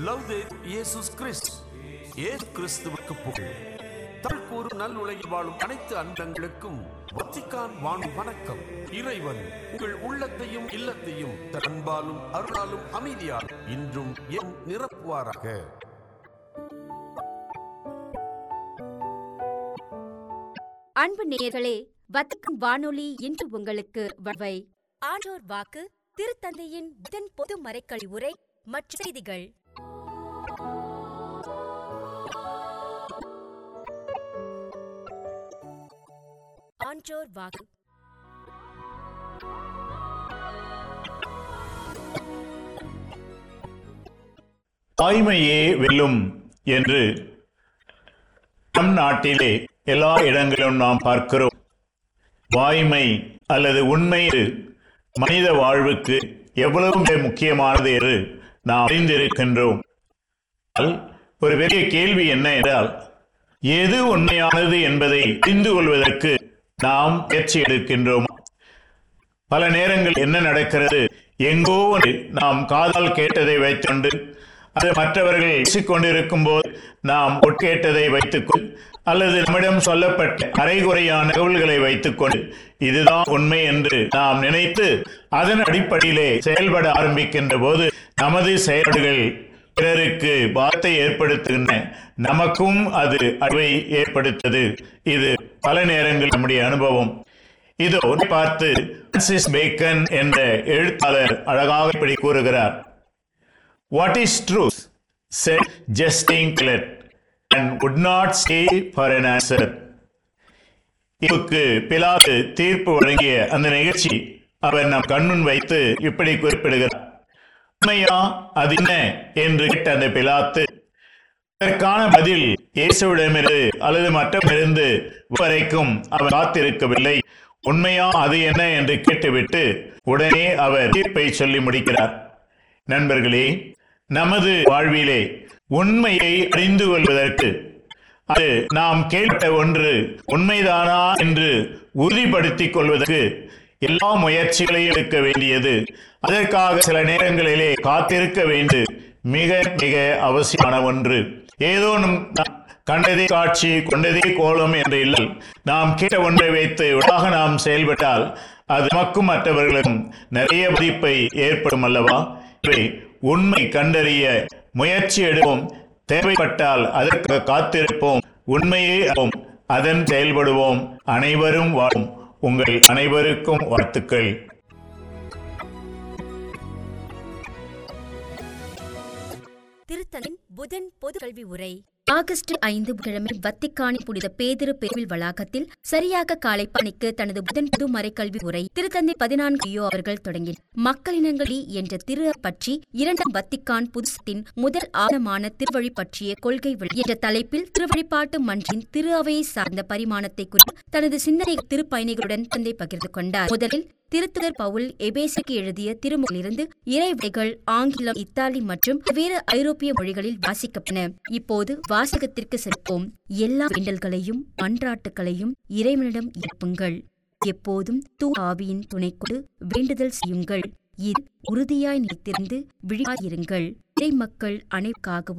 லவ்தேர் இயேசுஸ் Christ இயேசு கிறிஸ்துவுக்கு புகழ் தமிழ் கூறு நல்லுலகில் வாழும் அனைத்து அண்டங்களுக்கும் வத்திக்கான் வாழும் வணக்கம் இறைவன் உங்கள் உள்ளத்தையும் இல்லத்தையும் தன் அன்பாலும் அருளாலும் அமைதியால் இன்றும் எம் நிரப்புவாராக அன்பு நேயர்களே வத்திக்கும் வானொலி இன்று உங்களுக்கு வவை ஆண்டோர் வாக்கு திருத்தந்தையின் புதன் பொது மறைக்கழி உரை மற்றும் செய்திகள் ஆன்றோர் வாக்கு தாய்மையே வெல்லும் என்று நம் நாட்டிலே எல்லா இடங்களிலும் நாம் பார்க்கிறோம் வாய்மை அல்லது உண்மை மனித வாழ்வுக்கு எவ்வளவு மிக முக்கியமானது என்று நாம் அறிந்திருக்கின்றோம் ஆனால் ஒரு பெரிய கேள்வி என்ன என்றால் எது உண்மையானது என்பதை அறிந்து கொள்வதற்கு நாம் முயற்சி எடுக்கின்றோம் பல நேரங்கள் என்ன நடக்கிறது எங்கோ ஒன்று நாம் காதால் கேட்டதை வைத்துக்கொண்டு அது மற்றவர்கள் பேசிக்கொண்டிருக்கும் போது நாம் உட்கேட்டதை வைத்துக்கொண்டு அல்லது நம்மிடம் சொல்லப்பட்ட அரைகுறையான தகவல்களை வைத்துக்கொண்டு இதுதான் உண்மை என்று நாம் நினைத்து அதன் அடிப்படையிலே செயல்பட ஆரம்பிக்கின்ற போது நமது செயல்கள் பிறருக்கு பாத்தை ஏற்படுத்துகின்ற நமக்கும் அது அழிவை ஏற்படுத்தது இது பல நேரங்கள் நம்முடைய அனுபவம் இதோ பார்த்து பிரான்சிஸ் பேக்கன் என்ற எழுத்தாளர் அழகாக இப்படி கூறுகிறார் what is truth said jesting Pilate and would not stay for an answer இவருக்கு பிலாத்து தீர்ப்பு வழங்கிய அந்த நிகழ்ச்சி அவர் நம் கண்முன் வைத்து இப்படி குறிப்பிடுகிறார் உண்மையா அது என்ன என்று கேட்ட அந்த பிலாத்து அதற்கான பதில் இயேசுவிடமிருந்து அல்லது மற்றமிருந்து வரைக்கும் அவர் காத்திருக்கவில்லை உண்மையா அது என்ன என்று கேட்டுவிட்டு உடனே அவர் தீர்ப்பை சொல்லி முடிக்கிறார் நண்பர்களே நமது வாழ்விலே உண்மையை அறிந்து கொள்வதற்கு அது நாம் கேட்ட ஒன்று உண்மைதானா என்று உறுதிப்படுத்திக் கொள்வதற்கு எல்லா முயற்சிகளையும் எடுக்க வேண்டியது அதற்காக சில நேரங்களிலே காத்திருக்க வேண்டு மிக மிக அவசியமான ஒன்று ஏதோ நம் நாம் கண்டதே காட்சி கொண்டதே கோலம் என்று இல்லை நாம் கேட்ட ஒன்றை வைத்து விடாக நாம் செயல்பட்டால் அது நமக்கும் மற்றவர்களுக்கும் நிறைய மதிப்பை ஏற்படும் அல்லவா இவை உண்மை கண்டறிய முயற்சி எடுப்போம் தேவைப்பட்டால் அதற்கு காத்திருப்போம் உண்மையே அறிவோம். அதன் செயல்படுவோம் அனைவரும் வாழும் உங்கள் அனைவருக்கும் வாழ்த்துக்கள் திருத்தந்தின் புதன் பொது கல்வி உரை ஆகஸ்ட் ஐந்து கிழமை வத்திக்கானி புனித பேதிரு பேவில் வளாகத்தில் சரியாக காலை பணிக்கு தனது புதன் பொது மறைக்கல்வி உரை திருத்தந்தை பதினான்கு ஐயோ அவர்கள் தொடங்கி மக்களினங்களி என்ற திரு பற்றி இரண்டாம் வத்திக்கான் புதுசத்தின் முதல் ஆழமான திருவழி பற்றிய கொள்கை விளை என்ற தலைப்பில் திருவழிபாட்டு மன்றின் திரு அவையை சார்ந்த பரிமாணத்தை குறித்து தனது சிந்தனை திருப்பயணிகளுடன் தந்தை பகிர்ந்து கொண்டார் முதலில் திருத்துதர் பவுல் எபேசுக்கு எழுதிய திருமுகிலிருந்து இறைவிடைகள் ஆங்கிலம் இத்தாலி மற்றும் வேறு ஐரோப்பிய மொழிகளில் வாசிக்கப்பட்டன இப்போது வாசகத்திற்கு செல்போம் எல்லா வேண்டல்களையும் மன்றாட்டுகளையும் இறைவனிடம் எழுப்புங்கள் எப்போதும் தூ ஆவியின் துணை கொண்டு வேண்டுதல் செய்யுங்கள் இது உறுதியாய் நிலைத்திருந்து விழியாயிருங்கள் இறை மக்கள் அனைவருக்காகவும்